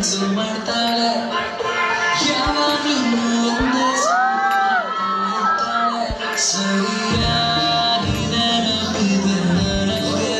ಮನ್ಸು ಮಾಡ್ತಾಳೆ ಯಾವಾಗ್ಲೂ ಒಂದೇ ಇರ್ತಾಳೆ ಸರಿಯಾಗಿ ನೆನಪಿದೆ ನನಗೆ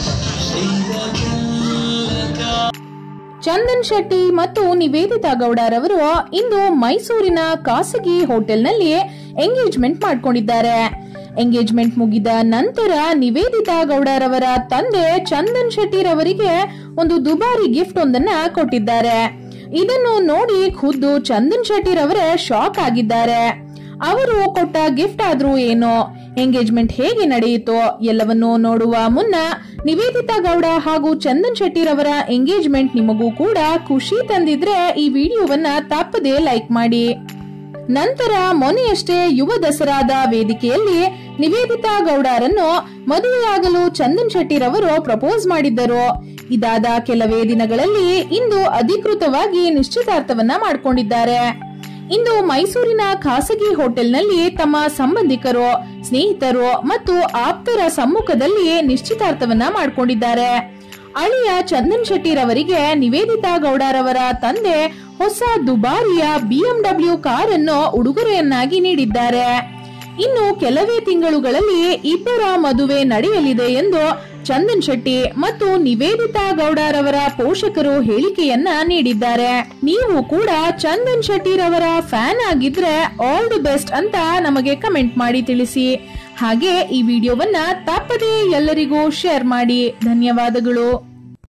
ಇದಕ್ಕೆಲ್ಲ ಚಂದನ್ ಶೆಟ್ಟಿ ಮತ್ತು ನಿವೇದಿತಾ ಗೌಡರವರು ಇಂದು ಮೈಸೂರಿನ ಖಾಸಗಿ ಹೋಟೆಲ್ನಲ್ಲಿ ಎಂಗೇಜ್ಮೆಂಟ್ ಮಾಡ್ಕೊಂಡಿದ್ದಾರೆ ಎಂಗೇಜ್ಮೆಂಟ್ ಮುಗಿದ ನಂತರ ನಿವೇದಿತಾ ಗೌಡರವರ ತಂದೆ ಚಂದನ್ ಶೆಟ್ಟಿರವರಿಗೆ ಒಂದು ದುಬಾರಿ ಗಿಫ್ಟ್ ಒಂದನ್ನ ಕೊಟ್ಟಿದ್ದಾರೆ ಇದನ್ನು ನೋಡಿ ಖುದ್ದು ಚಂದನ್ ಶೆಟ್ಟಿರವರೇ ಶಾಕ್ ಆಗಿದ್ದಾರೆ ಅವರು ಕೊಟ್ಟ ಗಿಫ್ಟ್ ಆದ್ರೂ ಏನೋ ಎಂಗೇಜ್ಮೆಂಟ್ ಹೇಗೆ ನಡೆಯಿತೋ ಎಲ್ಲವನ್ನೂ ನೋಡುವ ಮುನ್ನ ನಿವೇದಿತಾ ಗೌಡ ಹಾಗೂ ಚಂದನ್ ಶೆಟ್ಟಿರವರ ಎಂಗೇಜ್ಮೆಂಟ್ ನಿಮಗೂ ಕೂಡ ಖುಷಿ ತಂದಿದ್ರೆ ಈ ವಿಡಿಯೋವನ್ನ ತಪ್ಪದೇ ಲೈಕ್ ಮಾಡಿ ನಂತರ ಮೊನ್ನೆಯಷ್ಟೇ ಯುವ ದಸರಾದ ವೇದಿಕೆಯಲ್ಲಿ ನಿವೇದಿತಾ ಗೌಡರನ್ನು ಮದುವೆಯಾಗಲು ಚಂದನ್ ಶೆಟ್ಟಿರವರು ಪ್ರಪೋಸ್ ಮಾಡಿದ್ದರು ಇದಾದ ಕೆಲವೇ ದಿನಗಳಲ್ಲಿ ಇಂದು ಅಧಿಕೃತವಾಗಿ ನಿಶ್ಚಿತಾರ್ಥವನ್ನ ಮಾಡಿಕೊಂಡಿದ್ದಾರೆ ಇಂದು ಮೈಸೂರಿನ ಖಾಸಗಿ ಹೋಟೆಲ್ನಲ್ಲಿ ತಮ್ಮ ಸಂಬಂಧಿಕರು ಸ್ನೇಹಿತರು ಮತ್ತು ಆಪ್ತರ ಸಮ್ಮುಖದಲ್ಲಿ ನಿಶ್ಚಿತಾರ್ಥವನ್ನ ಮಾಡಿಕೊಂಡಿದ್ದಾರೆ ಅಳಿಯ ಚಂದನ್ ಶೆಟ್ಟಿರವರಿಗೆ ನಿವೇದಿತಾ ಗೌಡರವರ ತಂದೆ ಹೊಸ ದುಬಾರಿಯ ಬಿಎಂಡಬ್ಲ್ಯೂ ಕಾರನ್ನು ಉಡುಗೊರೆಯನ್ನಾಗಿ ನೀಡಿದ್ದಾರೆ ಇನ್ನು ಕೆಲವೇ ತಿಂಗಳುಗಳಲ್ಲಿ ಇಬ್ಬರ ಮದುವೆ ನಡೆಯಲಿದೆ ಎಂದು ಚಂದನ್ ಶೆಟ್ಟಿ ಮತ್ತು ನಿವೇದಿತಾ ಗೌಡರವರ ಪೋಷಕರು ಹೇಳಿಕೆಯನ್ನ ನೀಡಿದ್ದಾರೆ ನೀವು ಕೂಡ ಚಂದನ್ ಶೆಟ್ಟಿರವರ ಫ್ಯಾನ್ ಆಗಿದ್ರೆ ಆಲ್ ದಿ ಬೆಸ್ಟ್ ಅಂತ ನಮಗೆ ಕಮೆಂಟ್ ಮಾಡಿ ತಿಳಿಸಿ ಹಾಗೆ ಈ ವಿಡಿಯೋವನ್ನ ತಪ್ಪದೇ ಎಲ್ಲರಿಗೂ ಶೇರ್ ಮಾಡಿ ಧನ್ಯವಾದಗಳು